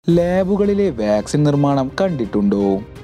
ലാബുകളിലെ vaccine നിർമ്മാണം കണ്ടിട്ടുണ്ടോ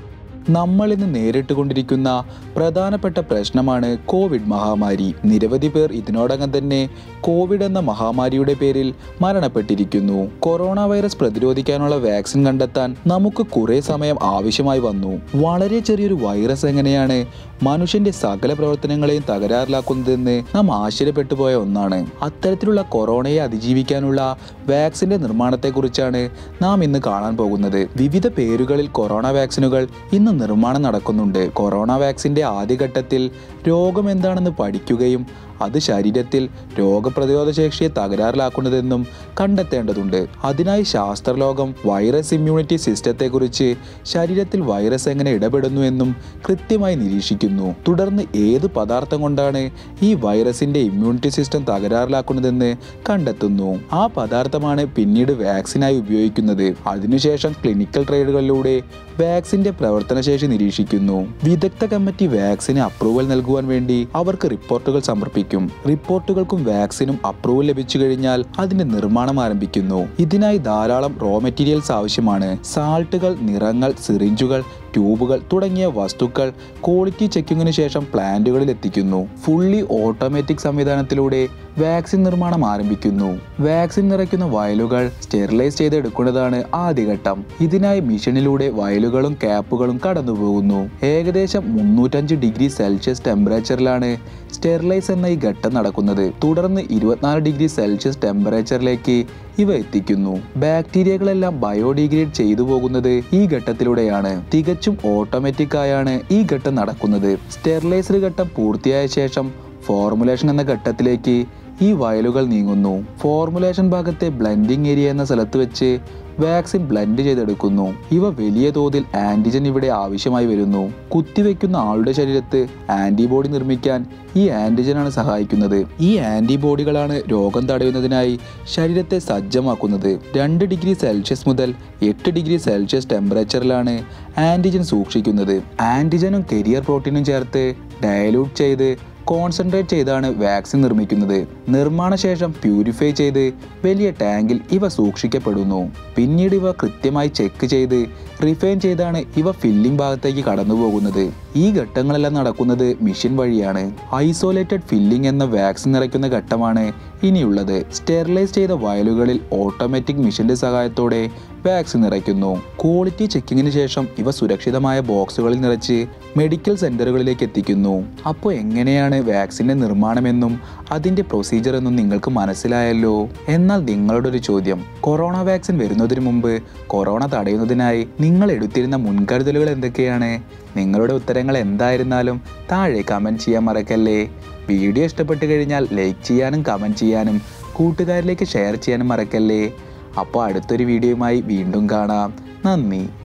നമ്മൾ ഇന്ന് നേരിട്ട് കൊണ്ടിരിക്കുന്ന പ്രധാനപ്പെട്ട പ്രശ്നമാണ് കോവിഡ് മഹാമാരി നിരവധി പേർ ഇതിനോടകം തന്നെ കോവിഡ് എന്ന മഹാമാരിയുടെ പേരിൽ മരണപ്പെട്ടിരിക്കുന്നു കൊറോണ വൈറസ് പ്രതിരോധിക്കാനുള്ള വാക്സിൻ കണ്ടെത്താൻ നമുക്ക് കുറെ സമയം ആവശ്യമായി വന്നു വളരെ ചെറിയൊരു വൈറസ് എങ്ങനെയാണ് മനുഷ്യന്റെ സകല പ്രവർത്തനങ്ങളെയും തകരാറിലാക്കുന്നതെന്ന് നാം ആശ്ചര്യപ്പെട്ടു പോയ ഒന്നാണ് അത്തരത്തിലുള്ള കൊറോണയെ അതിജീവിക്കാനുള്ള വാക്സിന്റെ നിർമ്മാണത്തെക്കുറിച്ചാണ് നാം ഇന്ന് കാണാൻ പോകുന്നത് വിവിധ പേരുകളിൽ കൊറോണ വാക്സിനുകൾ ഇന്ന് നിർമ്മാണം നടക്കുന്നുണ്ട് കൊറോണ വാക്സിന്റെ ആദ്യഘട്ടത്തിൽ രോഗം എന്താണെന്ന് പഠിക്കുകയും അത് ശരീരത്തിൽ രോഗപ്രതിരോധ ശേഷിയെ തകരാറിലാക്കുന്നതെന്നും കണ്ടെത്തേണ്ടതുണ്ട് അതിനായി ശാസ്ത്രലോകം വൈറസ് ഇമ്മ്യൂണിറ്റി സിസ്റ്റത്തെക്കുറിച്ച് ശരീരത്തിൽ വൈറസ് എങ്ങനെ ഇടപെടുന്നു എന്നും കൃത്യമായി നിരീക്ഷിക്കുന്നു തുടർന്ന് ഏത് പദാർത്ഥം കൊണ്ടാണ് ഈ വൈറസിന്റെ ഇമ്മ്യൂണിറ്റി സിസ്റ്റം തകരാറിലാക്കുന്നതെന്ന് കണ്ടെത്തുന്നു ആ പദാർത്ഥമാണ് പിന്നീട് വാക്സിനായി ഉപയോഗിക്കുന്നത് അതിനുശേഷം ക്ലിനിക്കൽ ട്രയലുകളിലൂടെ വാക്സിന്റെ പ്രവർത്തനശേഷി നിരീക്ഷിക്കുന്നു വിദഗ്ധ കമ്മിറ്റി വാക്സിന് അപ്രൂവൽ നൽകുവാൻ വേണ്ടി അവർക്ക് റിപ്പോർട്ടുകൾ സമർപ്പിക്കും റിപ്പോർട്ടുകൾക്കും വാക്സിനും അപ്രൂവൽ ലഭിച്ചു കഴിഞ്ഞാൽ അതിന്റെ നിർമ്മാണം ആരംഭിക്കുന്നു ഇതിനായി ധാരാളം റോ മെറ്റീരിയൽസ് ആവശ്യമാണ് സാൾട്ടുകൾ നിറങ്ങൾ സിറിഞ്ചുകൾ ട്യൂബുകൾ തുടങ്ങിയ വസ്തുക്കൾ ക്വാളിറ്റി ചെക്കിങ്ങിന് ശേഷം പ്ലാന്റുകളിൽ എത്തിക്കുന്നു ഫുള്ളി ഓട്ടോമാറ്റിക് സംവിധാനത്തിലൂടെ വാക്സിൻ നിർമ്മാണം ആരംഭിക്കുന്നു വാക്സിൻ നിറയ്ക്കുന്ന വയലുകൾ സ്റ്റെറിലൈസ് ചെയ്തെടുക്കുന്നതാണ് ആദ്യഘട്ടം ഇതിനായി മിഷനിലൂടെ വയലുകളും ക്യാപ്പുകളും കടന്നുപോകുന്നു ഏകദേശം മുന്നൂറ്റഞ്ച് ഡിഗ്രി സെൽഷ്യസ് ടെമ്പറേച്ചറിലാണ് സ്റ്റെറിലൈസ് എന്ന ഈ ഘട്ടം നടക്കുന്നത് തുടർന്ന് ഇരുപത്തിനാല് ഡിഗ്രി സെൽഷ്യസ് ടെമ്പറേച്ചറിലേക്ക് ഇവ എത്തിക്കുന്നു ബാക്ടീരിയകളെല്ലാം ബയോഡിഗ്രേഡ് ചെയ്തു പോകുന്നത് ഈ ഘട്ടത്തിലൂടെയാണ് തികച്ചും ഓട്ടോമാറ്റിക് ആയാണ് ഈ ഘട്ടം നടക്കുന്നത് സ്റ്റെറിലൈസർ ഘട്ടം പൂർത്തിയായ ശേഷം ഫോർമുലേഷൻ എന്ന ഘട്ടത്തിലേക്ക് ഈ വയലുകൾ നീങ്ങുന്നു ഫോർമുലേഷൻ ഭാഗത്തെ ബ്ലെൻഡിംഗ് ഏരിയ എന്ന സ്ഥലത്ത് വെച്ച് വാക്സിൻ ബ്ലെൻഡ് ചെയ്തെടുക്കുന്നു ഇവ വലിയ തോതിൽ ആന്റിജൻ ഇവിടെ ആവശ്യമായി വരുന്നു കുത്തിവെക്കുന്ന ആളുടെ ശരീരത്ത് ആന്റിബോഡി നിർമ്മിക്കാൻ ഈ ആന്റിജനാണ് സഹായിക്കുന്നത് ഈ ആന്റിബോഡികളാണ് രോഗം തടയുന്നതിനായി ശരീരത്തെ സജ്ജമാക്കുന്നത് രണ്ട് ഡിഗ്രി സെൽഷ്യസ് മുതൽ എട്ട് ഡിഗ്രി സെൽഷ്യസ് ടെമ്പറേച്ചറിലാണ് ആന്റിജൻ സൂക്ഷിക്കുന്നത് ആന്റിജനും കരിയർ പ്രോട്ടീനും ചേർത്ത് ഡയലൂട്ട് ചെയ്ത് കോൺസെൻട്രേറ്റ് ചെയ്താണ് വാക്സിൻ നിർമ്മിക്കുന്നത് നിർമ്മാണ ശേഷം പ്യൂരിഫൈ ചെയ്ത് വലിയ ടാങ്കിൽ ഇവ സൂക്ഷിക്കപ്പെടുന്നു പിന്നീട് ഇവ കൃത്യമായി ചെക്ക് ചെയ്ത് റിഫൈൻ ചെയ്താണ് ഇവ ഫില്ലിംഗ് ഭാഗത്തേക്ക് കടന്നു പോകുന്നത് ഈ ഘട്ടങ്ങളെല്ലാം നടക്കുന്നത് മിഷൻ വഴിയാണ് ഐസോലേറ്റഡ് ഫില്ലിംഗ് എന്ന വാക്സിൻ നിറയ്ക്കുന്ന ഘട്ടമാണ് ഇനിയുള്ളത് സ്റ്റെറിലൈസ് ചെയ്ത വയലുകളിൽ ഓട്ടോമാറ്റിക് മിഷന്റെ സഹായത്തോടെ വാക്സിൻ നിറയ്ക്കുന്നു ക്വാളിറ്റി ചെക്കിങ്ങിന് ശേഷം ഇവ സുരക്ഷിതമായ ബോക്സുകളിൽ നിറച്ച് മെഡിക്കൽ സെന്ററുകളിലേക്ക് എത്തിക്കുന്നു അപ്പോൾ എങ്ങനെയാണ് വാക്സിന്റെ നിർമ്മാണമെന്നും അതിന്റെ പ്രൊസീജിയർ എന്നും നിങ്ങൾക്ക് മനസ്സിലായല്ലോ എന്നാൽ നിങ്ങളുടെ ഒരു ചോദ്യം കൊറോണ വാക്സിൻ വരുന്നതിന് മുമ്പ് കൊറോണ തടയുന്നതിനായി നിങ്ങൾ എടുത്തിരുന്ന മുൻകരുതലുകൾ എന്തൊക്കെയാണ് നിങ്ങളുടെ ഉത്തരങ്ങൾ എന്തായിരുന്നാലും താഴെ കമൻറ്റ് ചെയ്യാൻ മറക്കല്ലേ വീഡിയോ ഇഷ്ടപ്പെട്ട് കഴിഞ്ഞാൽ ലൈക്ക് ചെയ്യാനും കമൻറ്റ് ചെയ്യാനും കൂട്ടുകാരിലേക്ക് ഷെയർ ചെയ്യാനും മറക്കല്ലേ അപ്പോൾ അടുത്തൊരു വീഡിയോയുമായി വീണ്ടും കാണാം നന്ദി